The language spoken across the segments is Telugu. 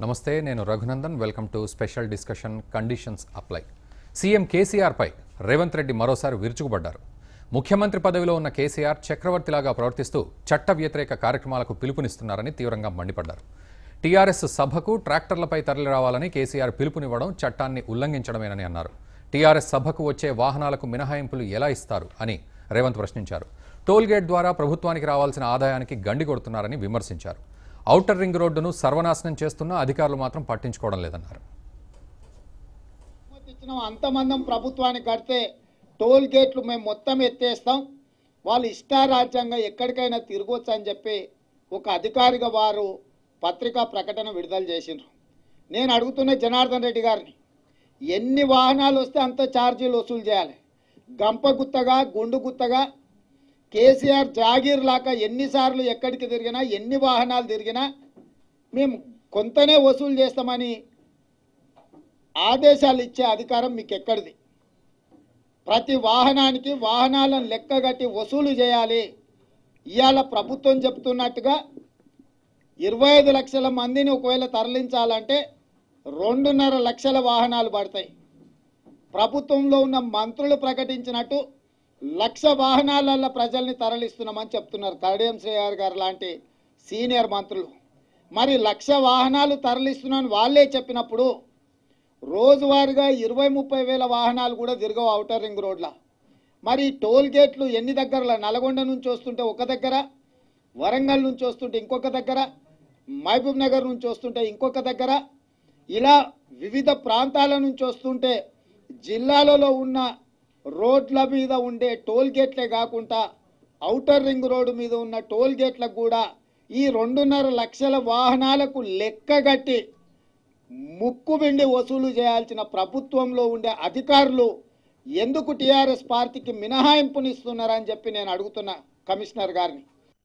నమస్తే నేను Raghunandan welcome to special discussion conditions apply CM కేసీఆర్పై రేవంత్ రెడ్డి మరోసారి విరుచుకుపడ్డారు ముఖ్యమంత్రి పదవిలో ఉన్న కేసీఆర్ చక్రవర్తిలాగా ప్రవర్తిస్తూ చట్ట వ్యతిరేక కార్యక్రమాలకు పిలుపునిస్తున్నారని తీవ్రంగా మండిపడ్డారు టీఆర్ఎస్ సభకు ట్రాక్టర్లపై తరలిరావాలని కేసీఆర్ పిలుపునివ్వడం చట్టాన్ని ఉల్లంఘించడమేనని అన్నారు టీఆర్ఎస్ సభకు వచ్చే వాహనాలకు మినహాయింపులు ఎలా ఇస్తారు అని రేవంత్ ప్రశ్నించారు టోల్గేట్ ద్వారా ప్రభుత్వానికి రావాల్సిన ఆదాయానికి గండి కొడుతున్నారని విమర్శించారు ఔటర్ రింగ్ రోడ్డును సర్వనాశనం చేస్తున్నా అధికారులు మాత్రం పట్టించుకోవడం లేదన్నారు అనుమతి ఇచ్చినాం అంతమందం ప్రభుత్వానికి కడితే టోల్ గేట్లు మేము మొత్తం ఎత్తేస్తాం వాళ్ళు ఇష్టారాజ్యంగా ఎక్కడికైనా తిరగొచ్చు అని చెప్పి ఒక అధికారిగా వారు పత్రికా ప్రకటన విడుదల చేసిండ్రు నేను అడుగుతున్న జనార్దన్ రెడ్డి గారిని ఎన్ని వాహనాలు వస్తే అంత ఛార్జీలు వసూలు చేయాలి గంప గుత్తగా గుండు గుత్తగా కేసీఆర్ జాగీర్ లాగా ఎన్నిసార్లు ఎక్కడికి తిరిగినా ఎన్ని వాహనాలు తిరిగినా మేము కొంతనే వసూలు చేస్తామని ఆదేశాలు ఇచ్చే అధికారం మీకు ఎక్కడిది ప్రతి వాహనానికి వాహనాలను లెక్కగట్టి వసూలు చేయాలి ఇవాళ ప్రభుత్వం చెప్తున్నట్టుగా ఇరవై ఐదు లక్షల మందిని ఒకవేళ తరలించాలంటే రెండున్నర లక్షల వాహనాలు పడతాయి ప్రభుత్వంలో ఉన్న మంత్రులు ప్రకటించినట్టు లక్ష వాహనాలల్లో ప్రజల్ని తరలిస్తున్నామని చెప్తున్నారు కడియం శ్రేయర్ గారు లాంటి సీనియర్ మంత్రులు మరి లక్ష వాహనాలు తరలిస్తున్నామని వాళ్ళే చెప్పినప్పుడు రోజువారీగా ఇరవై ముప్పై వేల వాహనాలు కూడా తిరగవు అవుటర్ రింగ్ రోడ్ల మరి ఈ టోల్ గేట్లు ఎన్ని దగ్గరలో నల్గొండ నుంచి వస్తుంటే ఒక దగ్గర వరంగల్ నుంచి వస్తుంటే ఇంకొక దగ్గర మహబూబ్ నగర్ నుంచి వస్తుంటే ఇంకొక దగ్గర ఇలా వివిధ ప్రాంతాల నుంచి వస్తుంటే జిల్లాలలో ఉన్న రోడ్ల మీద ఉండే టోల్ గేట్లే కాకుండా ఔటర్ రింగ్ రోడ్డు మీద ఉన్న టోల్ గేట్లకు కూడా ఈ రెండున్నర లక్షల వాహనాలకు లెక్కగట్టి ముక్కు పిండి వసూలు చేయాల్సిన ప్రభుత్వంలో ఉండే అధికారులు ఎందుకు టీఆర్ఎస్ పార్టీకి మినహాయింపునిస్తున్నారని చెప్పి నేను అడుగుతున్నా కమిషనర్ గారిని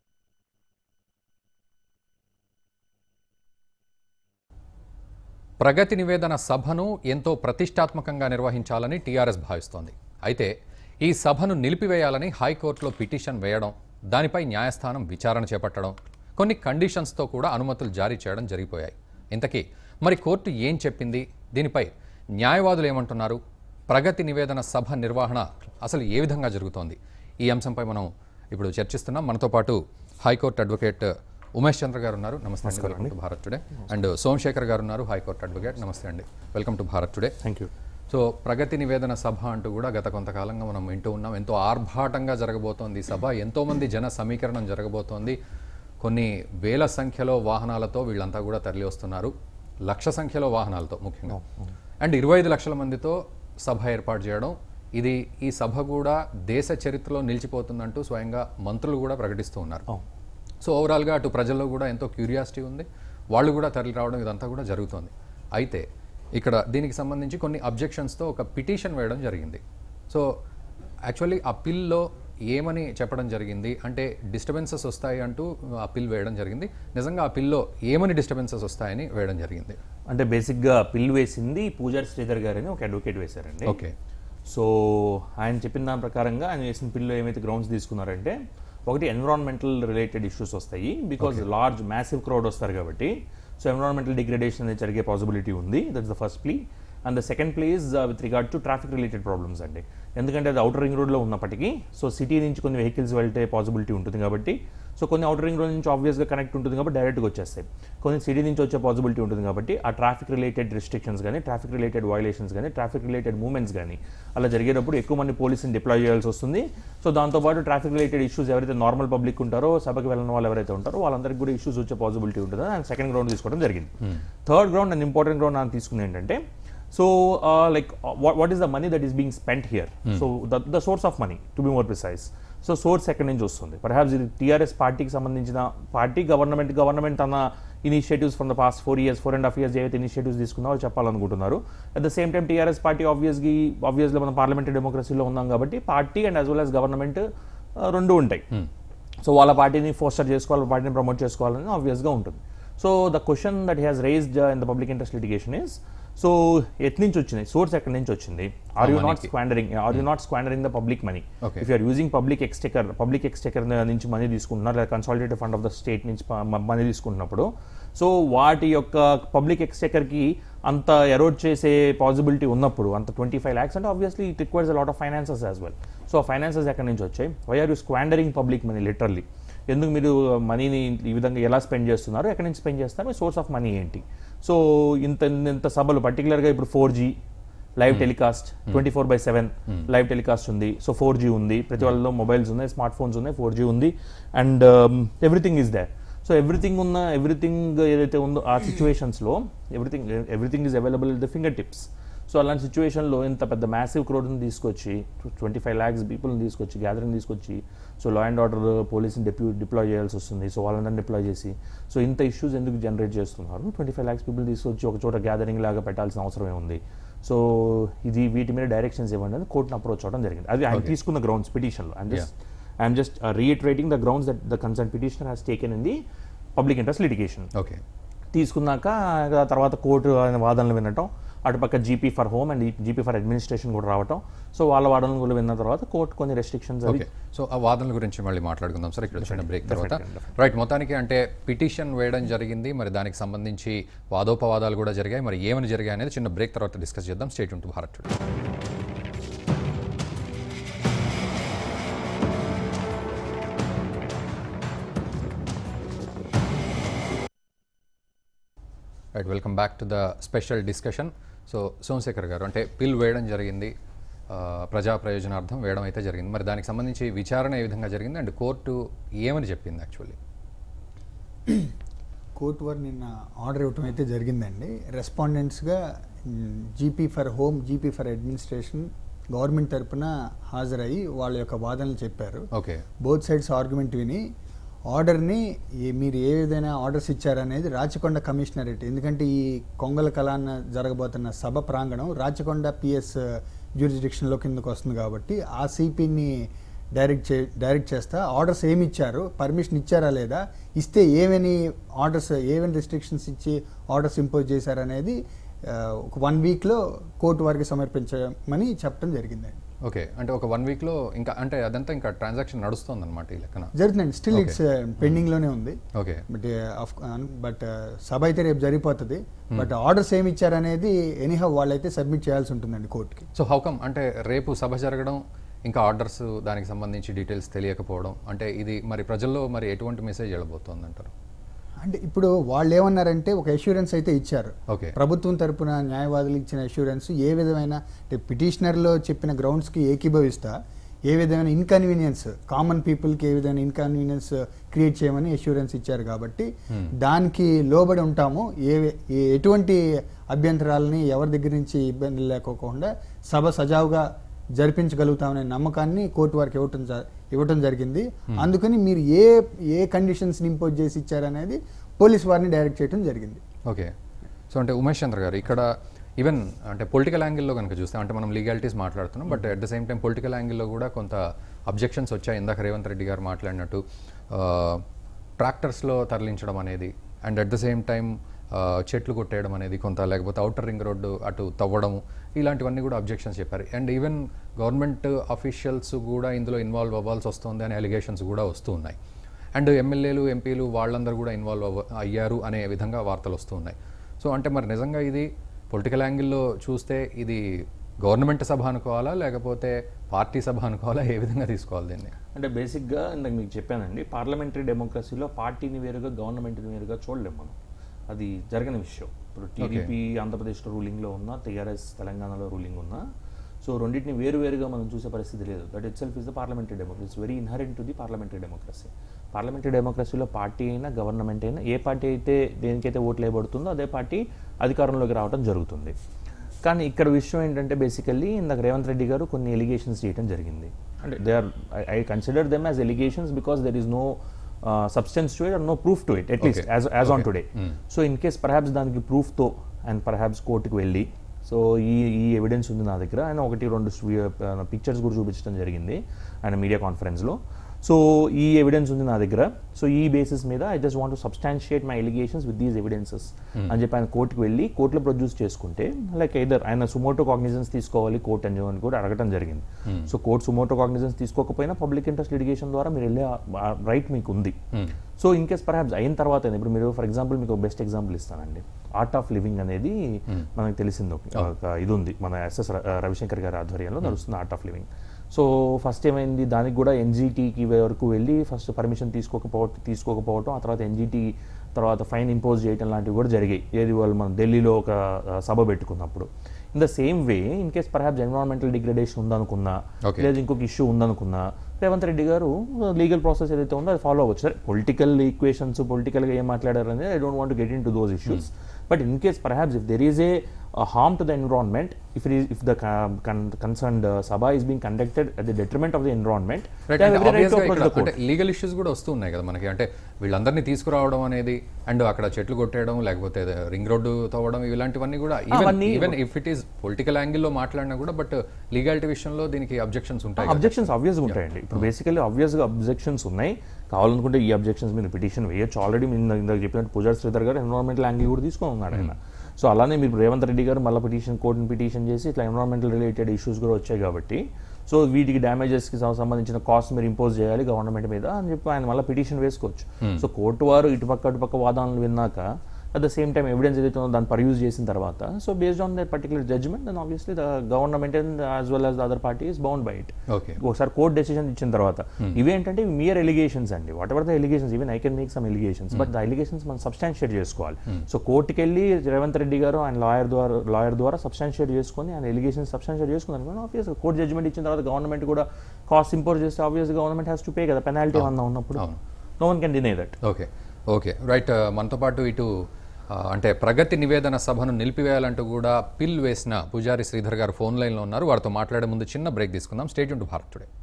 ప్రగతి నివేదన సభను ఎంతో ప్రతిష్టాత్మకంగా నిర్వహించాలని టీఆర్ఎస్ భావిస్తోంది అయితే ఈ సభను నిలిపివేయాలని హైకోర్టులో పిటిషన్ వేయడం దానిపై న్యాయస్థానం విచారణ చేపట్టడం కొన్ని కండిషన్స్తో కూడా అనుమతులు జారీ చేయడం జరిగిపోయాయి ఇంతకీ మరి కోర్టు ఏం చెప్పింది దీనిపై న్యాయవాదులు ఏమంటున్నారు ప్రగతి నివేదన సభ నిర్వహణ అసలు ఏ విధంగా జరుగుతోంది ఈ అంశంపై మనం ఇప్పుడు చర్చిస్తున్నాం మనతో పాటు హైకోర్టు అడ్వకేట్ ఉమేష్ చంద్ర గారు ఉన్నారు నమస్తే అండి welcome to Bharat Today and Somashekar గారు ఉన్నారు హైకోర్టు అడ్వకేట్ నమస్తే అండి welcome to Bharat Today thank you so ప్రగతి నివేదన సభ అంటూ కూడా గత కొంతకాలంగా మనం వింటూ ఉన్నాం ఎంతో ఆర్భాటంగా జరగబోతోంది ఈ సభ ఎంతో మంది జన సమీకరణం జరగబోతోంది కొన్ని వేల సంఖ్యలో వాహనాలతో వీళ్ళంతా కూడా తరలి వస్తున్నారు లక్ష సంఖ్యలో వాహనాలతో ముఖ్యంగా అండ్ ఇరవై ఐదు లక్షల మందితో సభ ఏర్పాటు చేయడం ఇది ఈ సభ కూడా దేశ చరిత్రలో నిలిచిపోతుందంటూ స్వయంగా మంత్రులు కూడా ప్రకటిస్తూ ఉన్నారు సో ఓవరాల్గా అటు ప్రజల్లో కూడా ఎంతో క్యూరియాసిటీ ఉంది వాళ్ళు కూడా తరలి రావడం ఇదంతా కూడా జరుగుతోంది అయితే ఇక్కడ దీనికి సంబంధించి కొన్ని అబ్జెక్షన్స్తో ఒక పిటిషన్ వేయడం జరిగింది సో యాక్చువల్లీ ఆ పిల్లో ఏమని చెప్పడం జరిగింది అంటే డిస్టర్బెన్సెస్ వస్తాయి అంటూ ఆ పిల్ వేయడం జరిగింది నిజంగా ఆ పిల్లో ఏమని డిస్టర్బెన్సెస్ వస్తాయని వేయడం జరిగింది అంటే బేసిక్గా పిల్లు వేసింది పూజారి శ్రీధర్ గారని ఒక అడ్వకేట్ వేశారండి ఓకే సో ఆయన చెప్పిన దాని ప్రకారంగా ఆయన వేసిన పిల్లు ఏమైతే గ్రౌండ్స్ తీసుకున్నారంటే ఒకటి ఎన్విరాన్మెంటల్ రిలేటెడ్ ఇష్యూస్ వస్తాయి బికాజ్ లార్జ్ మ్యాసివ్ క్రౌడ్ వస్తారు కాబట్టి సో ఎన్విరాన్మెంటల్ డిగ్రేడేషన్ అనేది జరిగే పాసిబిలిటీ ఉంది that's the first plea and the second place with regard to traffic related problems అండి ఎందుకంటే అది అవుటర్ రింగ్ రోడ్లో ఉన్నప్పటికీ సో సిటీ నుంచి కొన్ని వెహికల్స్ వెళ్తే పాసిబిలిటీ ఉంటుంది కాబట్టి సో కొన్ని అవుటర్ రింగ్ రోడ్ నుంచి ఆబ్వియస్గా కనెక్ట్ ఉంటుంది కాబట్టి డైరెక్ట్గా వచ్చేస్తాయి కొన్ని సిటీ నుంచి వచ్చే పాసిబిలిటీ ఉంటుంది కాబట్టి ఆ ట్రాఫిక్ రిలేటెడ్ రిస్ట్రిక్షన్స్ కానీ ట్రాఫిక్ రిలేటెడ్ వయలేషన్స్ కానీ ట్రాఫిక్ రిలేటెడ్ మూవ్మెంట్స్ కానీ అలా జరిగేటప్పుడు ఎక్కువ మంది పోలీసుని డిప్లాయ్ చేయాల్సి వస్తుంది సో దాంతోపాటు ట్రాఫిక్ రిలేటెడ్ ఇష్యూస్ ఎవరైతే నార్మల్ పబ్లిక్ ఉంటారో సభకి వెళ్ళిన వాళ్ళు ఎవరైతే ఉంటారో వాళ్ళందరికీ కూడా ఇష్యూస్ వచ్చే పాసిబిలిటీ ఉంటుంది అండ్ సెకండ్ గ్రౌండ్ తీసుకోవడం జరిగింది third ground and important ground అని తీసుకుంది ఏంటంటే so like what is the money that is being spent here so the source of money to be more precise so source ఎక్కడి నుంచి వస్తుంది పర్హాప్స్ ఇది టీఆర్ఎస్ పార్టీకి సంబంధించిన పార్టీ గవర్నమెంట్ గవర్నమెంట్ తన initiatives from the past four years four and half years ఏవైతే ఇనిషియేటివ్స్ తీసుకున్నారో చెప్పాలనుకుంటున్నారు at the same time TRS party obviously obviously మనం పార్లమెంటరీ డెమోక్రసీలో ఉన్నాం కాబట్టి party and as well as government రెండు ఉంటాయి సో వాళ్ళ పార్టీని ఫోస్టర్ చేసుకోవాలి వాళ్ళ పార్టీని ప్రమోట్ చేసుకోవాలని ఆబ్వియస్గా ఉంటుంది so the question that has raised in the public interest litigation is so at నుంచి వచ్చినాయి సోర్స్ ఎక్కడి నుంచి వచ్చింది are you not squandering are you not squandering the public money Okay. If you're using public exchequer public exchequer నుంచి మనీ తీసుకుంటున్నారు లేదా consolidated fund of the state నుంచి మనీ తీసుకుంటున్నప్పుడు సో వాటి యొక్క పబ్లిక్ ఎక్స్చెకర్కి అంత ఎరోడ్ చేసే పాసిబిలిటీ ఉన్నప్పుడు అంత ట్వంటీ ఫైవ్ ల్యాక్స్ అంటే obviously it requires a lot of finances as well so ఆ ఫైనాన్సెస్ ఎక్కడి నుంచి వచ్చాయి why are you squandering public money literally ఎందుకు మీరు మనీని ఈ విధంగా ఎలా స్పెండ్ చేస్తున్నారు ఎక్కడి నుంచి స్పెండ్ చేస్తారు మీ సోర్స్ ఆఫ్ మనీ ఏంటి సో ఇంత ఇంత సభలు పర్టికులర్గా ఇప్పుడు four G live telecast twenty four by seven live telecast ఉంది సో ఫోర్ జీ ఉంది ప్రతి వాళ్ళలో మొబైల్స్ ఉన్నాయి స్మార్ట్ ఫోన్స్ ఉన్నాయి ఫోర్ జీ ఉంది and everything is there so everything ఉన్న ఎవ్రీథింగ్ ఏదైతే ఉందో ఆ సిచ్యువేషన్స్లో everything everything is available the finger tips so అలాంటి సిచ్యువేషన్లో ఇంత పెద్ద మ్యాసివ్ క్రౌడ్ని తీసుకొచ్చి ట్వంటీ ఫైవ్ ల్యాక్స్ పీపుల్ని తీసుకొచ్చి గ్యాదరింగ్ తీసుకొచ్చి సో లా అండ్ ఆర్డర్ పోలీస్ని డిప్యూ డిప్లాయ్ చేయాల్సి వస్తుంది సో వాళ్ళందరినీ డిప్లాయ్ చేసి సో ఇంత ఇష్యూస్ ఎందుకు జనరేట్ చేస్తున్నారు ట్వంటీ ఫైవ్ ల్యాక్స్ పీపుల్ తీసుకొచ్చి ఒక చోట గ్యాదరింగ్ లాగా పెట్టాల్సిన అవసరం ఏముంది సో ఇది వీటి మీద డైరెక్షన్స్ ఇవ్వండి అని కోర్టును అప్రోచ్ అవ్వడం జరిగింది అది ఆయన తీసుకున్న గ్రౌండ్స్ పిటిషన్లో and just I'm just reiterating the grounds that the concern petitioner has taken in the public interest litigation okay తీసుకున్నాక ఆ తర్వాత కోర్టు ఆయన వాదనలు వినటం అటుపక్క GP for home and GP for administration కూడా రావటం సో వాళ్ళ వాదనలు కూడా విన్న తర్వాత కోర్టు కొన్ని రెస్ట్రిక్షన్స్ ఓకే సో ఆ వాదనల గురించి మళ్ళీ మాట్లాడుకుందాం సార్ ఇక్కడ చిన్న బ్రేక్ తర్వాత రైట్ మొత్తానికి అంటే పిటిషన్ వేయడం జరిగింది మరి దానికి సంబంధించి వాదోపవాదాలు కూడా జరిగాయి మరి ఏమని జరిగాయి అనేది చిన్న బ్రేక్ తర్వాత డిస్కస్ చేద్దాం స్టేట్ ఉంటూ Bharat Today. Right welcome back to the special discussion so Somashekar గారు అంటే పిల్ వేయడం జరిగింది ఆ, ప్రజా ప్రయోజనార్థం వేయడం అయితే జరిగింది మరి దానికి సంబంధించి విచారణ ఏ విధంగా జరిగింది అండ్ కోర్టు ఏమని చెప్పింది యాక్చువల్లీ కోర్టు వారు నిన్న ఆర్డర్ ఇవ్వటం అయితే జరిగిందండి రెస్పాండెంట్స్గా GP for home GP for administration government తరపున హాజరయ్యి వాళ్ళ యొక్క వాదనలు చెప్పారు ఓకే బోత్ సైడ్స్ ఆర్గ్యుమెంట్ విని ఆర్డర్ని ఈ- మీరు ఏ విధంగా ఆర్డర్స్ ఇచ్చారనేది రాచకొండ కమిషనరేట్ ఎందుకంటే ఈ కొంగల కళాన్న జరగబోతున్న సభ ప్రాంగణం రాచకొండ పిఎస్ జ్యూరిస్డిక్షన్లో కిందకు వస్తుంది కాబట్టి ఆ సిపిని డైరెక్ట్ చే డైరెక్ట్ చేస్తా ఆర్డర్స్ ఏమి ఇచ్చారు పర్మిషన్ ఇచ్చారా లేదా ఇస్తే ఏమని ఆర్డర్స్ ఏమని రిస్ట్రిక్షన్స్ ఇచ్చి ఆర్డర్స్ ఇంపోజ్ చేశారనేది ఆ, ఒక వన్ వీక్లో కోర్టు వారికి సమర్పించమని చెప్పడం జరిగిందండి ఓకే అంటే ఒక వన్ వీక్లో ఇంకా అంటే అదంతా ఇంకా ట్రాన్సాక్షన్ నడుస్తుంది అనమాట ఈ లెక్కన జరుగుతుందండి స్టిల్ Okay. ఇట్స్ పెండింగ్లోనే ఉంది ఓకే బట్ బట్ సభ అయితే రేపు జరిగిపోతుంది బట్ ఆర్డర్స్ ఏమి ఇచ్చారనేది ఎనీహౌ వాళ్ళైతే సబ్మిట్ చేయాల్సి ఉంటుందండి కోర్టుకి సో హౌకమ్ అంటే రేపు సభ జరగడం ఇంకా ఆర్డర్స్ దానికి సంబంధించి డీటెయిల్స్ తెలియకపోవడం అంటే ఇది మరి ప్రజల్లో మరి ఎటువంటి మెసేజ్ వెళ్ళబోతోంది అంటారు అంటే ఇప్పుడు వాళ్ళు ఏమన్నారంటే ఒక అష్యూరెన్స్ అయితే ఇచ్చారు ఓకే ప్రభుత్వం తరపున న్యాయవాదులు ఇచ్చిన అష్యూరెన్స్ ఏ విధమైన అంటే పిటిషనర్లో చెప్పిన గ్రౌండ్స్కి ఏకీభవిస్తా ఏ విధమైన ఇన్కన్వీనియన్స్ కామన్ పీపుల్కి ఏ విధమైన ఇన్కన్వీనియన్స్ క్రియేట్ చేయమని అష్యూరెన్స్ ఇచ్చారు కాబట్టి దానికి లోబడి ఉంటాము ఏ ఏ- ఎటువంటి అభ్యంతరాలని ఎవరి దగ్గర నుంచి ఇబ్బంది లేకోకుండా సభ సజావుగా జరిపించగలుగుతామనే నమ్మకాన్ని కోర్టు వారికి ఇవ్వటం జ- ఇవ్వటం జరిగింది అందుకని మీరు ఏ ఏ కండిషన్స్ని ఇంపోజ్ చేసి ఇచ్చారనేది పోలీస్ వారిని డైరెక్ట్ చేయడం జరిగింది ఓకే సో అంటే ఉమేష్ చంద్ర గారు ఇక్కడ ఈవెన్ అంటే పొలిటికల్ యాంగిల్లో కనుక చూస్తే అంటే మనం లీగాలిటీస్ మాట్లాడుతున్నాం but at the same time political యాంగిల్లో కూడా కొంత అబ్జెక్షన్స్ వచ్చాయి ఇందాక రేవంత్ రెడ్డి గారు మాట్లాడినట్టు ట్రాక్టర్స్లో తరలించడం అనేది and at the same time చెట్లు కొట్టేయడం అనేది కొంత లేకపోతే అవుటర్ రింగ్ రోడ్డు అటు తవ్వడము ఇలాంటివన్నీ కూడా అబ్జెక్షన్స్ చెప్పారు అండ్ ఈవెన్ గవర్నమెంట్ అఫీషియల్స్ కూడా ఇందులో ఇన్వాల్వ్ అవ్వాల్సి వస్తుంది అనే అలిగేషన్స్ కూడా వస్తూ ఉన్నాయి అండ్ ఎమ్మెల్యేలు ఎంపీలు వాళ్ళందరూ కూడా ఇన్వాల్వ్ అవ్వ అయ్యారు అనే విధంగా వార్తలు వస్తూ ఉన్నాయి సో అంటే మరి నిజంగా ఇది పొలిటికల్ యాంగిల్లో చూస్తే ఇది గవర్నమెంట్ సభ అనుకోవాలా లేకపోతే పార్టీ సభ అనుకోవాలా ఏ విధంగా తీసుకోవాలి దీన్ని అంటే బేసిక్గా ఇందాక మీకు చెప్పానండి పార్లమెంటరీ డెమోక్రసీలో పార్టీని వేరుగా గవర్నమెంట్ని వేరుగా చూడలేము మనం అది జరగని విషయం ఇప్పుడు టీడీపీ ఆంధ్రప్రదేశ్లో రూలింగ్లో ఉన్న టీఆర్ఎస్ తెలంగాణలో రూలింగ్ ఉన్నా సో రెండింటిని వేరు వేరుగా మనం చూసే పరిస్థితి లేదు that itself is the parliamentary democracy very inherent to the parliamentary democracy parliamentary డెమోక్రసీలో పార్టీ అయినా గవర్నమెంట్ అయినా ఏ పార్టీ అయితే దేనికైతే ఓట్లు వేయబడుతుందో అదే పార్టీ అధికారంలోకి రావడం జరుగుతుంది కానీ ఇక్కడ విషయం ఏంటంటే బేసికల్లీ ఇందాక రేవంత్ రెడ్డి గారు కొన్ని ఎలిగేషన్స్ చేయడం జరిగింది అంటే they are I consider them as allegations because there is no substance to it and no proof to it at least as as on today so in case perhaps దానికి ప్రూఫ్తో అండ్ పర్హాప్స్ కోర్టుకు వెళ్ళి సో ఈ ఈ ఎవిడెన్స్ ఉంది నా దగ్గర ఆయన ఒకటి రెండు పిక్చర్స్ కూడా చూపించడం జరిగింది ఆయన మీడియా కాన్ఫరెన్స్లో సో ఈ ఎవిడెన్స్ ఉంది నా దగ్గర సో ఈ బేసిస్ మీద I just want substantiate my allegations with these evidences అని చెప్పి ఆయన కోర్టుకి వెళ్ళి కోర్టులో ప్రొడ్యూస్ చేసుకుంటే లైక్ ఎదర్ ఆయన సుమోటో కాగ్నిజెన్స్ తీసుకోవాలి కోర్ట్ అని చెప్పి కూడా అడగటం జరిగింది సో కోర్ట్ సుమోటో కాగ్నిజెన్స్ తీసుకోకపోయినా పబ్లిక్ ఇంట్రెస్ట్ లిటిగేషన్ ద్వారా మీరు వెళ్ళే రైట్ మీకు ఉంది సో ఇన్ కేస్ పర్హాప్స్ అయిన తర్వాత ఇప్పుడు మీరు ఫర్ ఎగ్జాంపుల్ మీకు బెస్ట్ ఎగ్జాంపుల్ ఇస్తానండి ఆర్ట్ ఆఫ్ లివింగ్ అనేది మనకు తెలిసింది ఒక ఒక ఇది ఉంది మన ఎస్ఎస్ రవిశంకర్ గారి ఆధ్వర్యంలో నడుస్తుంది Art of Living so first ఏమైంది దానికి కూడా ఎన్జిటికి వరకు వెళ్ళి ఫస్ట్ పర్మిషన్ తీసుకోకపోవటం తీసుకోకపోవటం ఆ తర్వాత ఎన్జిటి తర్వాత ఫైన్ ఇంపోజ్ చేయటం లాంటివి కూడా జరిగాయి ఏది వాళ్ళు మనం ఢిల్లీలో ఒక ఆ, సభ పెట్టుకున్నప్పుడు in the same way in case perhaps environmental degradation ఉందనుకున్నా Okay. లేదా ఇంకొక ఇష్యూ ఉందనుకున్నా రేవంత్ రెడ్డి గారు లీగల్ ప్రాసెస్ ఏదైతే ఉందో అది ఫాలో అవ్వచ్చు సరే పొలిటికల్ ఈక్వేషన్స్ పొలిటికల్గా ఏం మాట్లాడారు అనేది I don't want get into those issues but in case perhaps if there is a harm to the environment if if the concerned sabha is being conducted at the detriment of the environment right అంటే obvious గా ఇక్కడ అంటే లీగల్ ఇష్యూస్ కూడా వస్తూ ఉన్నాయి కదా మనకి అంటే వీళ్ళందరినీ తీసుకురావడం అనేది అండ్ అక్కడ చెట్లు కొట్టేయడం లేకపోతే రింగ్ రోడ్డు తవ్వడం ఇలాంటివన్నీ కూడా అవన్నీ- even if it is political యాంగిల్లో మాట్లాడినా కూడా బట్ లీగాలిటీ విషయంలో దీనికి అబ్జెక్షన్స్ ఉంటాయి కదా. అబ్జెక్షన్స్ ఆబ్వియస్గా ఉంటాయండి ఇప్పుడు బేసికల్లీ ఆబ్వియస్గా అబ్జెక్షన్స్ ఉన్నాయి కావాలనుకుంటే ఈ అబ్జెక్షన్స్ మీద పిటిషన్ వేయొచ్చు ఆల్రెడీ మీరు ఇందాక చెప్పినట్టు పూజారి శ్రీధర్ గారు ఎన్విరాన్మెంటల్ యాంగిల్ కూడా తీసుకొని ఉన్నాడు ఆయన సో అలానే మీరు రేవంత్ రెడ్డి గారు మళ్ళీ పిటిషన్ కోర్టుని పిటిషన్ చేసి ఇట్లా ఎన్విరాన్మెంటల్ రిలేటెడ్ ఇష్యూస్ కూడా వచ్చాయి కాబట్టి సో వీటికి డ్యామేజెస్కి సంబంధించిన కాస్ట్ మీరు ఇంపోజ్ చేయాలి గవర్నమెంట్ మీద అని చెప్పి ఆయన మళ్ళీ పిటిషన్ వేసుకోవచ్చు సో కోర్టు వారు ఇటుపక్క అటుపక్క వాదనలు విన్నాక at the same time evidence ఏదైతే ఉందో దాన్ని పర్యూజ్ చేసిన తర్వాత so based on that particular judgment then obviously the government and as well as the other party is bound by it okay ఒకసారి కోర్ట్ డెసిషన్ ఇచ్చిన తర్వాత ఇవేంటంటే మియర్ ఎలిగేషన్స్ అండి whatever the allegations even I can make some allegations but the allegations మనం సబ్స్టాన్షియేట్ చేసుకోవాలి సో కోర్టుకి వెళ్ళి రేవంత్ రెడ్డి గారు ఆయన లాయర్ ద్వారా లాయర్ ద్వారా సబ్స్టాన్షియేట్ చేసుకొని ఆయన ఎలిగేషన్స్ సబ్స్టాన్షియేట్ చేసుకున్నారు ఆబ్వియస్ కోర్ట్ జడ్జ్మెంట్ ఇచ్చిన తర్వాత గవర్నమెంట్ కూడా కాస్ట్ ఇంపోజ్ చేస్తే obvious government has to pay కదా పెనాల్టీ ఏమన్నా ఉన్నప్పుడు అవును. No one can deny that okay okay right మనతో పాటు ఇటు ఆ, అంటే ప్రగతి నివేదన సభను నిలిపివేయాలంటూ కూడా పిల్ వేసిన పూజారి శ్రీధర్ గారు ఫోన్ లైన్లో ఉన్నారు వారితో మాట్లాడే ముందు చిన్న బ్రేక్ తీసుకుందాం state to Bharat today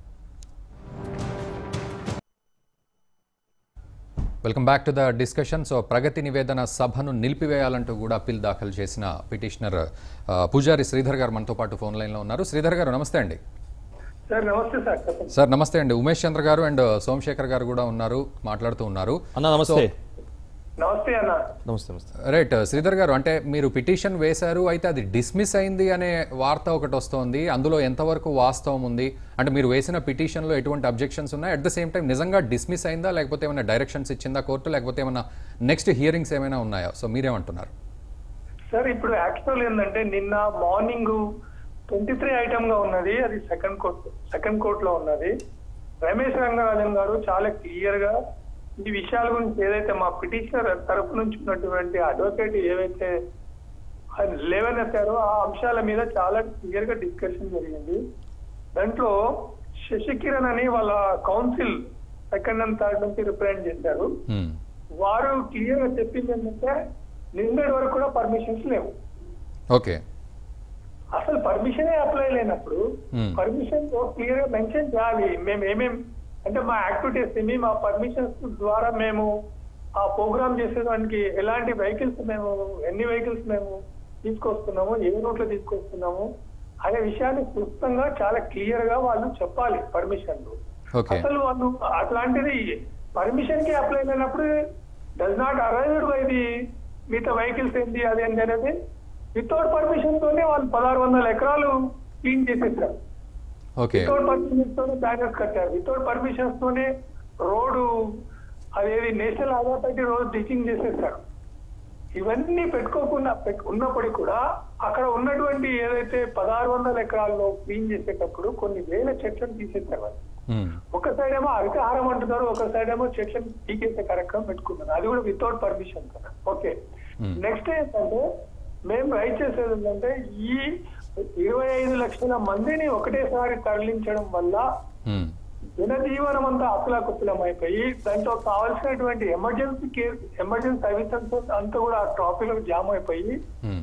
welcome back to the discussion so ప్రగతి నివేదన సభను నిలిపివేయాలంటూ కూడా పిల్ దాఖలు చేసిన పిటిషనర్ ఆ, పూజారి శ్రీధర్ గారు మనతో పాటు ఫోన్ లైన్లో ఉన్నారు శ్రీధర్ గారు నమస్తే అండి సార్ నమస్తే సార్ చెప్పండి సార్ నమస్తే అండి ఉమేష్ చంద్ర గారు అండ్ సోమశేఖర్ గారు కూడా ఉన్నారు మాట్లాడుతూ ఉన్నారు అన్న నమస్తే నమస్తే అన్న నమస్తే నమస్తే రైట్ శ్రీధర్ గారు అంటే మీరు పిటిషన్ వేశారు అయితే అది డిస్మిస్ అయింది అనే వార్త ఒకటి వస్తోంది అందులో ఎంతవరకు వాస్తవం ఉంది అంటే మీరు వేసిన పిటిషన్లో ఎటువంటి అబ్జెక్షన్స్ ఉన్నాయి అట్ ద సేమ్ టైం నిజంగా డిస్మిస్ అయిందా లేకపోతే ఏమైనా డైరెక్షన్స్ ఇచ్చిందా కోర్టు లేకపోతే ఏమైనా నెక్స్ట్ హియరింగ్స్ ఏమైనా ఉన్నాయా సో మీరేమంటున్నారు సార్ ఇప్పుడు యాక్చువల్ ఏంటంటే నిన్న మార్నింగ్ ట్వంటీ త్రీ ఐటమ్ గా ఉన్నది అది సెకండ్ కోర్ట్ సెకండ్ కోర్ట్ లో ఉన్నది రమేష్ రంగరాజన్ గారు చాలా క్లియర్ గా ఈ విషయాల గురించి ఏదైతే మా పిటిషనర్ తరపు నుంచి ఉన్నటువంటి అడ్వకేట్ ఏవైతే లేవనెత్తారో ఆ అంశాల మీద చాలా క్లియర్ గా డిస్కషన్ జరిగింది దాంట్లో శశికిరణ్ అని వాళ్ళ కౌన్సిల్ సెకండ్ అండ్ థర్డ్ నుంచి రిప్రజెంట్ చేశారు Hmm. వారు క్లియర్ గా చెప్పింది ఏంటంటే నిన్నటి వరకు కూడా పర్మిషన్స్ లేవు ఓకే అసలు పర్మిషనే అప్లై లేనప్పుడు Hmm. పర్మిషన్ క్లియర్ గా మెన్షన్ చేయాలి మేము ఏమేం అంటే మా యాక్టివిటీస్ ఏమి మా పర్మిషన్స్ ద్వారా మేము ఆ ప్రోగ్రామ్ చేసేదానికి ఎలాంటి వెహికల్స్ మేము ఎన్ని వెహికల్స్ మేము తీసుకొస్తున్నాము ఏ రూట్ లో తీసుకొస్తున్నాము అనే విషయాన్ని క్లుప్తంగా చాలా క్లియర్ గా వాళ్ళు చెప్పాలి పర్మిషన్లు ఓకే అసలు వాళ్ళు అట్లాంటిది పర్మిషన్ కి అప్లై అయినప్పుడు does not arrived by the మిగతా వెహికల్స్ ఏంటి అది ఏంటి అనేది వితౌట్ పర్మిషన్ తోనే వాళ్ళు పదహారు వందల ఎకరాలు క్లీన్ చేసేసారు ఓకే వితౌట్ పర్మిషన్ తోనే బ్యానర్స్ కట్టారు వితౌట్ పర్మిషన్స్ తోనే రోడ్డు అదేది నేషనల్ హైవే రోడ్ డిచింగ్ చేసేసారు ఇవన్నీ పెట్టుకోకుండా పెట్టు- ఉన్నప్పటికీ కూడా అక్కడ ఉన్నటువంటి ఏదైతే పదహారు వందల ఎకరాల్లో క్లీన్ చేసేటప్పుడు కొన్ని వేల చెట్లను తీసేసారు వాళ్ళు Hmm. ఒక సైడ్ ఏమో హరితహారం అంటున్నారు ఒక సైడ్ ఏమో చెట్లను పీకేసే కార్యక్రమం పెట్టుకున్నారు అది కూడా without permission okay Hmm. Next ఏంటంటే మేము రైట్ చేసేది ఏంటంటే ఈ ఇరవై ఐదు లక్షల మందిని ఒకటేసారి తరలించడం వల్ల Hmm. జనజీవనం అంతా అకులాకుతలం అయిపోయి దాంట్లో కావాల్సినటువంటి ఎమర్జెన్సీ కేర్ ఎమర్జెన్సీ సర్వీసెస్ అంతా కూడా ఆ ట్రాఫిక్ లో జామ్ అయిపోయి Hmm.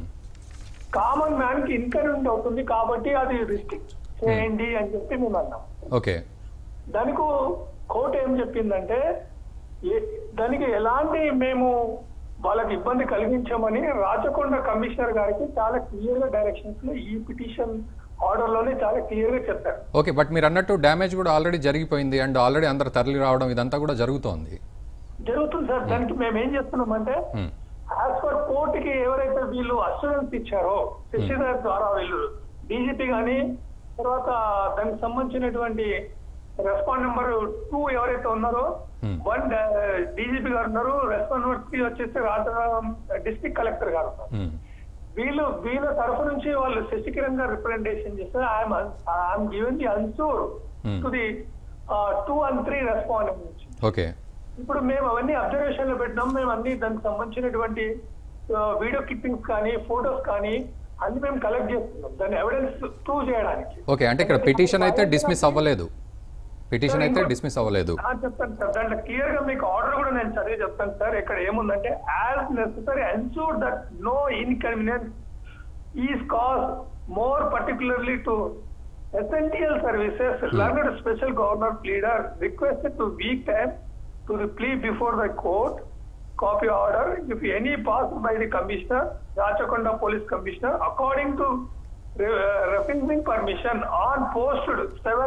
కామన్ మ్యాన్ కి ఇన్కరెంట్ అవుతుంది కాబట్టి అది రిస్ట్రిక్ట్ చేయండి అని చెప్పి మేము అన్నాం ఓకే దానికి కోర్టు ఏం చెప్పిందంటే ఏ- దానికి ఎలాంటి మేము వాళ్ళకి ఇబ్బంది కలిగించామని రాచకొండ కమిషనర్ గారికి చాలా క్లియర్ గా డైరెక్షన్స్ లో ఈ పిటిషన్ ఆర్డర్ లోనే చాలా క్లియర్ గా చెప్పారు ఓకే బట్ మీరు అన్నట్టు డ్యామేజ్ కూడా ఆల్రెడీ జరిగిపోయింది అండ్ ఆల్రెడీ అందరు తరలి రావడం ఇదంతా కూడా జరుగుతోంది జరుగుతుంది సార్ దానికి మేము ఏం చేస్తున్నామంటే Hmm. యాజ్ పర్ కోర్ట్ కి ఎవరైతే వీళ్ళు అస్యూరెన్స్ ఇచ్చారో శశిధర్ ద్వారా వీళ్ళు డీజీపీ గానీ తర్వాత దానికి సంబంధించినటువంటి రెస్పాండ్ నెంబర్ టూ ఎవరైతే ఉన్నారో Hmm. వన్ డీజీపీ గారు ఉన్నారు రెస్పాండ్ నెంబర్ త్రీ వచ్చేసి రాజారాం డిస్ట్రిక్ట్ కలెక్టర్ గారు ఉన్నారు మ్మ్. వీళ్ళు వీళ్ళ తరఫు నుంచి వాళ్ళు శశికిరణ్ గారు రిప్రజెంటేషన్ చేస్తే I'm I'm given the answer Hmm. To the two and three respond నుంచి ఓకే ఇప్పుడు మేము అవన్నీ అబ్జర్వేషన్ లో పెట్టినాం మేము అన్ని దానికి సంబంధించినటువంటి వీడియో క్లిప్పింగ్స్ కానీ ఫొటోస్ కానీ అన్ని మేము కలెక్ట్ చేస్తున్నాం దాన్ని ఎవిడెన్స్ ప్రూవ్ చేయడానికి ఓకే అంటే ఇక్కడ పిటిషన్ అయితే డిస్మిస్ అవ్వలేదు పిటిషన్ అయితే డిస్మిస్ అవ్వలేదు ఆ, చెప్తాను సార్ దాంట్లో క్లియర్ గా మీకు ఆర్డర్ కూడా నేను చదివి చెప్తాను సార్ ఇక్కడ ఏముందంటే as necessary ensure that no inconvenience is caused more particularly to essential services learned special governor pleader requested to week time to the plea before the court copy order if any passed by the commissioner Rachakonda police commissioner according to re- uh, refusing permission on posted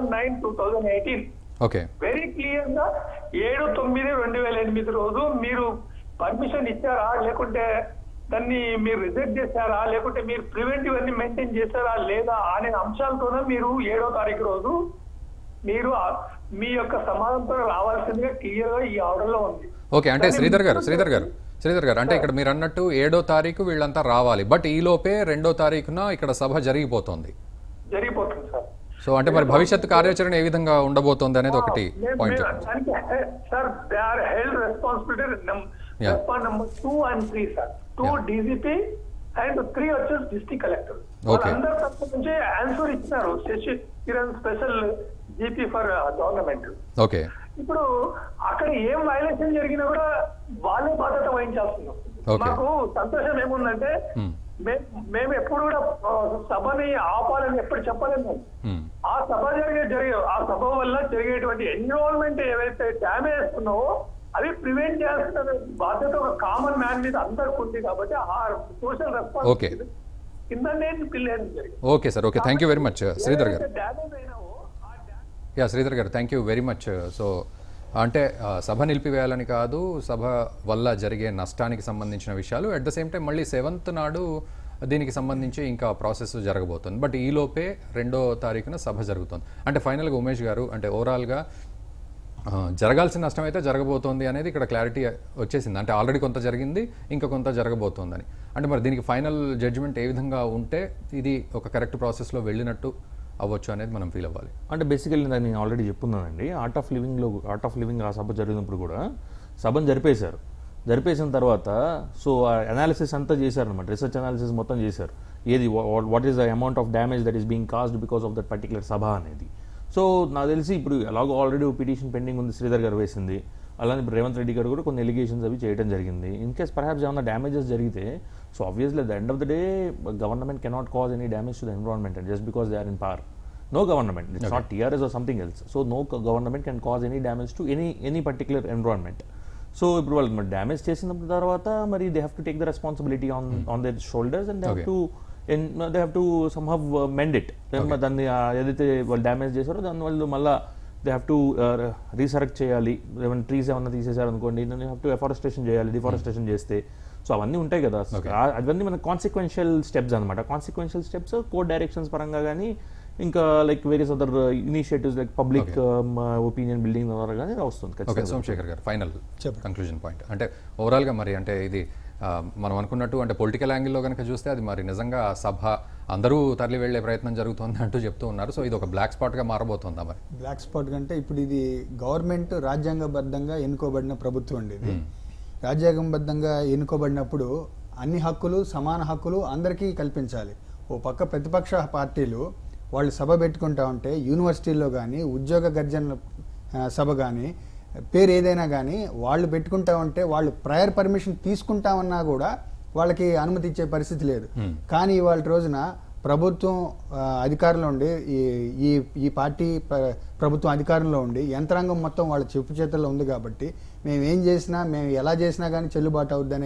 7-9-2018 okay very clear గా ఏడు తొమ్మిది రెండు వేల ఎనిమిది రోజు మీరు పర్మిషన్ ఇచ్చారా లేకుంటే దాన్ని మీరు రిజెక్ట్ చేశారా లేకుంటే మీరు ప్రివెంటివ్ అన్ని మెయింటైన్ చేశారా లేదా అనే అంశాలతోనే మీరు ఏడో తారీఖు రోజు మీరు ఆ- మీ యొక్క సమాధానంతో రావాల్సిందిగా క్లియర్ గా ఈ ఆర్డర్ లో ఉంది ఓకే అంటే శ్రీధర్ గారు శ్రీధర్ గారు శ్రీధర్ గారు అంటే ఇక్కడ మీరు అన్నట్టు ఏడో తారీఖు వీళ్ళంతా రావాలి బట్ ఈ లోపే రెండో తారీఖున ఇక్కడ సభ జరిగిపోతుంది జరిగిపోతుంది సార్ సో అంటే మరి భవిష్యత్ కార్యాచరణ ఏ విధంగా ఉండబోతోంది అనేది ఒకటి మేము- పాయింట్ మేము దానికి sir they are held responsibility Yeah. Respond number two and three sir two Yeah. DGP and three వచ్చేసి డిస్ట్రిక్ట్ కలెక్టర్ Okay. వాళ్ళందరి తరఫు నుంచి ఆన్సర్ ఇచ్చినారు Sasi Kiran special GP for government okay ఇప్పుడు అక్కడ ఏం వైలేషన్ జరిగినా కూడా వాళ్ళే బాధ్యత వహించాల్సింది వస్తుంది. Okay. మాకు సంతోషం ఏముందంటే Hmm. మే- మేము ఎప్పుడు కూడా ఆ, సభని ఆపాలని ఎప్పుడు చెప్పలేము మ్మ్. ఆ సభ జరిగే జరిగే ఆ సభ వల్ల జరిగేటువంటి ఎన్విరాన్మెంట్ ఏవైతే డ్యామేజ్ ఉన్నావో అవి ప్రివెంట్ చేయాల్సిన బాధ్యత ఒక కామన్ మ్యాన్ మీద అందరికి ఉంది కాబట్టి ఆ సోషల్ Okay. రెస్పాన్స్ కింద నేను పిల్లేదు జరిగింది okay sir okay thank you very much Sridhar గారు డ్యామేజ్ అయినావో ఆ damage యా శ్రీధర్ గారు thank you very much so అంటే ఆ, సభ నిలిపివేయాలని కాదు సభ వల్ల జరిగే నష్టానికి సంబంధించిన విషయాలు అట్ ద సేమ్ టైం మళ్ళీ సెవెంత్ నాడు దీనికి సంబంధించి ఇంకా ప్రాసెస్ జరగబోతుంది బట్ ఈ లోపే రెండో తారీఖున సభ జరుగుతుంది అంటే ఫైనల్గా ఉమేష్ గారు అంటే ఓవరాల్గా ఆ, జరగాల్సిన నష్టం అయితే జరగబోతోంది అనేది ఇక్కడ క్లారిటీ వచ్చేసింది అంటే ఆల్రెడీ కొంత జరిగింది ఇంకా కొంత జరగబోతోందని అంటే మరి దీనికి ఫైనల్ జడ్జిమెంట్ ఏ విధంగా ఉంటే ఇది ఒక కరెక్ట్ ప్రాసెస్లో వెళ్ళినట్టు అవ్వచ్చు అనేది మనం ఫీల్ అవ్వాలి అంటే బేసికల్లీ నేను ఆల్రెడీ చెప్పున్నానండి ఆర్ట్ ఆఫ్ లివింగ్లో ఆర్ట్ ఆఫ్ లివింగ్ ఆ సభ జరిగినప్పుడు కూడా సభను జరిపేశారు జరిపేసిన తర్వాత సో అనాలిసిస్ అంతా చేశారనమాట రీసెర్చ్ అనాలిసిస్ మొత్తం చేశారు ఏది what is the amount of damage that is being caused because of that particular సభ అనేది సో నాకు తెలిసి ఇప్పుడు ఎలాగో ఆల్రెడీ పిటిషన్ పెండింగ్ ఉంది శ్రీధర్ గారు వేసింది అలానే ఇప్పుడు రేవంత్ రెడ్డి గారు కూడా కొన్ని ఎలిగేషన్స్ అవి చేయడం జరిగింది ఇన్ కేస్ పర్హాప్స్ ఏమైనా డ్యామేజెస్ జరిగితే so obviously the end of the day government cannot cause any damage to the environment just because they are in power no government it's not trs or something else so no co- government can cause any damage to any any particular environment so ఇప్పుడు వాళ్ళు మరి డ్యామేజ్ చేసిన తర్వాత మరి they have to take the responsibility on on their shoulders and they have Okay. To they have to somehow mend it దాన్ని ఆ, ఏదైతే వాళ్ళు డ్యామేజ్ చేశారో దాన్ని వాళ్ళు మళ్ళీ దే హ్యావ్ టు రీసరెక్ట్ చేయాలి ఏమైనా ట్రీస్ ఏమైనా తీసేశారు అనుకోండి దాన్ని హ్యావ్ టు ఎఫారెస్టేషన్ చేయాలి డిఫారెస్టేషన్ చేస్తే సో అవన్నీ ఉంటాయి కదా ఆ- అవన్నీ మన కాన్సిక్వెన్షియల్ స్టెప్స్ అనమాట కాన్సిక్వెన్షియల్ స్టెప్స్ కోడ్ డైరెక్షన్స్ పరంగా కానీ ఇంకా like various other initiatives like public opinion building ద్వారా కానీ వస్తుంది ఓకే ఖచ్చితంగా సోమశేఖర్ గారు ఫైనల్ చెప్పండి. కంక్లూజన్ పాయింట్ అంటే ఓవరాల్గా మరి అంటే ఇది ఆ, మనం అనుకున్నట్టు అంటే పొలిటికల్ యాంగిల్లో కనుక చూస్తే అది మరి నిజంగా సభ అందరూ తరలి వెళ్లే ప్రయత్నం జరుగుతోంది అంటూ చెప్తూ ఉన్నారు సో ఇది ఒక బ్లాక్ స్పాట్గా మారబోతుందా మరి బ్లాక్ స్పాట్ కంటే ఇప్పుడు ఇది గవర్నమెంట్ రాజ్యాంగబద్ధంగా ఎన్నుకోబడిన ప్రభుత్వం అండి ఇది రాజ్యాంగబద్ధంగా ఎన్నుకోబడినప్పుడు అన్ని హక్కులు సమాన హక్కులు అందరికీ కల్పించాలి ఓ పక్క ప్రతిపక్ష పార్టీలు వాళ్ళు సభ పెట్టుకుంటా ఉంటే యూనివర్సిటీల్లో కానీ ఉద్యోగ గర్జనల ఆ, సభ కానీ పేరు ఏదైనా కానీ వాళ్ళు పెట్టుకుంటా ఉంటే వాళ్ళు ప్రయర్ పర్మిషన్ తీసుకుంటామన్నా కూడా వాళ్ళకి అనుమతి ఇచ్చే పరిస్థితి లేదు కానీ ఇవాళ రోజున ప్రభుత్వం ఆ, అధికారంలో ఉండి ఈ ఈ ఈ పార్టీ ప్ర- ప్రభుత్వం అధికారంలో ఉండి యంత్రాంగం మొత్తం వాళ్ళ చెప్పు చేతుల్లో ఉంది కాబట్టి మేము ఏం చేసినా మేము ఎలా చేసినా కానీ చెల్లుబాటు అవుద్దనే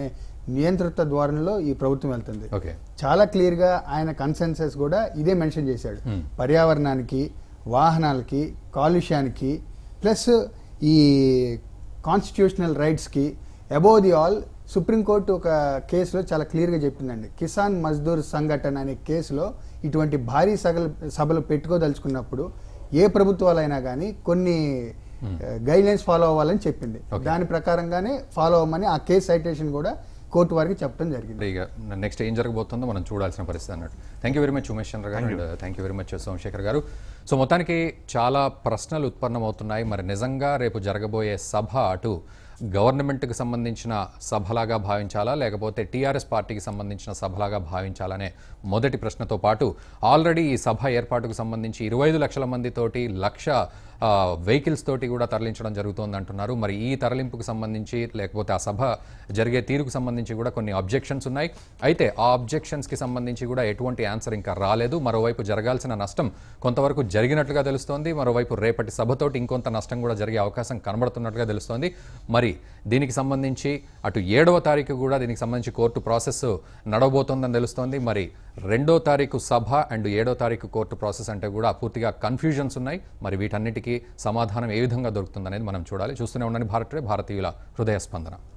నియంతృత్వ ధోరణిలో ఈ ప్రభుత్వం వెళ్తుంది ఓకే చాలా క్లియర్గా ఆయన కన్సెన్సస్ కూడా ఇదే మెన్షన్ చేశాడు పర్యావరణానికి వాహనాలకి కాలుష్యానికి ప్లస్ ఈ కాన్స్టిట్యూషనల్ రైట్స్కి అబౌవ్ ది ఆల్ సుప్రీంకోర్టు ఒక కేసులో చాలా క్లియర్గా చెప్పిందండి కిసాన్ మజ్దూర్ సంఘటన అనే కేసులో ఇటువంటి భారీ సగలు సభలు పెట్టుకోదలుచుకున్నప్పుడు ఏ ప్రభుత్వాలైనా కానీ కొన్ని గైడ్ లైన్స్ ఫాలో అవ్వాలని చెప్పింది దాని ప్రకారంగానే ఫాలో అవ్వమని ఆ కేసు సైటేషన్ కూడా కోర్టు వారికి చెప్పడం జరిగింది ఇక నెక్స్ట్ ఏం జరగబోతుందో మనం చూడాల్సిన పరిస్థితి అన్నట్టు thank you very much Umesh Chandra గారు and thank you very much Somashekar గారు సో మొత్తానికి చాలా ప్రశ్నలు ఉత్పన్నమవుతున్నాయి మరి నిజంగా రేపు జరగబోయే సభ అటు గవర్నమెంట్కి సంబంధించిన సభలాగా భావించాలా లేకపోతే టీఆర్ఎస్ పార్టీకి సంబంధించిన సభలాగా భావించాలనే మొదటి ప్రశ్నతో పాటు ఆల్రెడీ ఈ సభ ఏర్పాటుకు సంబంధించి ఇరవై ఐదు లక్షల మందితోటి లక్ష వెహికల్స్ తోటి కూడా తరలించడం జరుగుతోంది అంటున్నారు మరి ఈ తరలింపుకు సంబంధించి లేకపోతే ఆ సభ జరిగే తీరుకు సంబంధించి కూడా కొన్ని అబ్జెక్షన్స్ ఉన్నాయి అయితే ఆ అబ్జెక్షన్స్కి సంబంధించి కూడా ఎటువంటి ఆన్సర్ ఇంకా రాలేదు మరోవైపు జరగాల్సిన నష్టం కొంతవరకు జరిగినట్లుగా తెలుస్తోంది మరోవైపు రేపటి సభతోటి ఇంకొంత నష్టం కూడా జరిగే అవకాశం కనబడుతున్నట్లుగా తెలుస్తోంది మరి దీనికి సంబంధించి అటు ఏడవ తారీఖు కూడా దీనికి సంబంధించి కోర్టు ప్రాసెస్ నడవబోతోందని తెలుస్తోంది మరి రెండో తారీఖు సభ అండ్ ఏడో తారీఖు కోర్టు ప్రాసెస్ అంటే కూడా పూర్తిగా కన్ఫ్యూజన్స్ ఉన్నాయి మరి వీటన్నిటికీ సమాధానం ఏ విధంగా దొరుకుతుందనేది మనం చూడాలి చూస్తూనే ఉండండి భారత్ టుడే భారతీయుల హృదయ స్పందన